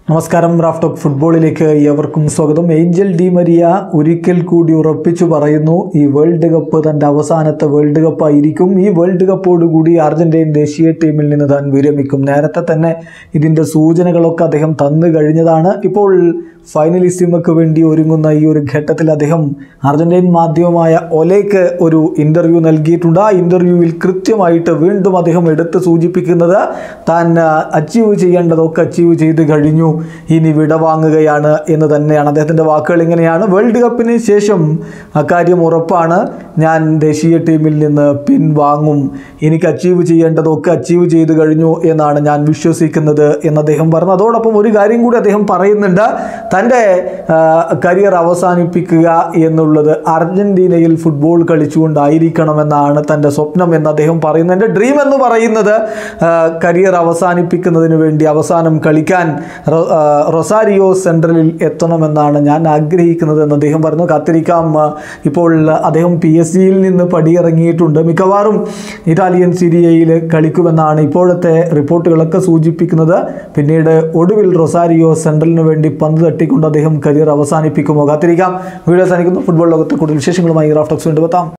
നമസ്കാരം റാഫ്റ്റോക്ക് ഫുട്ബോളിലേക്ക് ഏവർക്കും സ്വാഗതം ഏഞ്ചൽ ഡി മരിയ ഒരിക്കൽ കൂടി ഉറപ്പിച്ചു പറയുന്നു ഈ വേൾഡ് കപ്പ് തൻ്റെ അവസാനത്തെ വേൾഡ് കപ്പ് ആയിരിക്കും ഈ വേൾഡ് കപ്പോടുകൂടി അർജന്റീൻ ദേശീയ ടീമിൽ നിന്ന് താൻ വിരമിക്കും നേരത്തെ തന്നെ ഇതിൻ്റെ സൂചനകളൊക്കെ അദ്ദേഹം തന്നു കഴിഞ്ഞതാണ് ഇപ്പോൾ ഫൈനലിസ്റ്റിമക്ക് വേണ്ടി ഒരുങ്ങുന്ന ഈ ഒരു ഘട്ടത്തിൽ അദ്ദേഹം അർജന്റീൻ മാധ്യമമായ ഒലേക്ക് ഒരു ഇൻ്റർവ്യൂ നൽകിയിട്ടുണ്ട് ആ ഇൻ്റർവ്യൂവിൽ കൃത്യമായിട്ട് വീണ്ടും അദ്ദേഹം എടുത്ത് സൂചിപ്പിക്കുന്നത് താൻ അച്ചീവ് ചെയ്യേണ്ടതൊക്കെ അച്ചീവ് ചെയ്ത് കഴിഞ്ഞു ഇനി വിടവാങ്ങുകയാണ് എന്ന് തന്നെയാണ് അദ്ദേഹത്തിൻ്റെ വാക്കുകൾ ഇങ്ങനെയാണ് വേൾഡ് കപ്പിന് ശേഷം അക്കാര്യം ഉറപ്പാണ് ഞാൻ ദേശീയ ടീമിൽ നിന്ന് പിൻവാങ്ങും എനിക്ക് അച്ചീവ് ചെയ്യേണ്ടതൊക്കെ അച്ചീവ് ചെയ്ത് കഴിഞ്ഞു എന്നാണ് ഞാൻ വിശ്വസിക്കുന്നത് എന്ന് അദ്ദേഹം പറഞ്ഞു അതോടൊപ്പം ഒരു കാര്യം കൂടി അദ്ദേഹം പറയുന്നുണ്ട് തൻ്റെ കരിയർ അവസാനിപ്പിക്കുക എന്നുള്ളത് അർജന്റീനയിൽ ഫുട്ബോൾ കളിച്ചുകൊണ്ടായിരിക്കണമെന്നാണ് തൻ്റെ സ്വപ്നം എന്ന് അദ്ദേഹം പറയുന്നു എൻ്റെ ഡ്രീം എന്ന് പറയുന്നത് കരിയർ അവസാനിപ്പിക്കുന്നതിന് വേണ്ടി അവസാനം കളിക്കാൻ റൊ- ആ, റൊസാരിയോ സെൻട്രലിൽ എത്തണമെന്നാണ് ഞാൻ ആഗ്രഹിക്കുന്നത് എന്ന് അദ്ദേഹം പറഞ്ഞു കാത്തിരിക്കാം ആ, ഇപ്പോൾ അദ്ദേഹം പി എസ് സിയിൽ നിന്ന് പടിയിറങ്ങിയിട്ടുണ്ട് മിക്കവാറും ഇറ്റാലിയൻ സിരിയയിൽ കളിക്കുമെന്നാണ് ഇപ്പോഴത്തെ റിപ്പോർട്ടുകളൊക്കെ സൂചിപ്പിക്കുന്നത് പിന്നീട് ഒടുവിൽ റൊസാരിയോ സെൻട്രലിന് വേണ്ടി പന്ത് തട്ടിക്കൊണ്ട് അദ്ദേഹം കരിയർ അവസാനിപ്പിക്കുമോ കാത്തിരിക്കാം വീഡിയോ അവസാനിക്കുന്നു ഫുട്ബോൾ ലോകത്തെ കൂടുതൽ വിശേഷങ്ങളുമായി റാഫ്റ്റോക്സ് വീണ്ടും എത്താം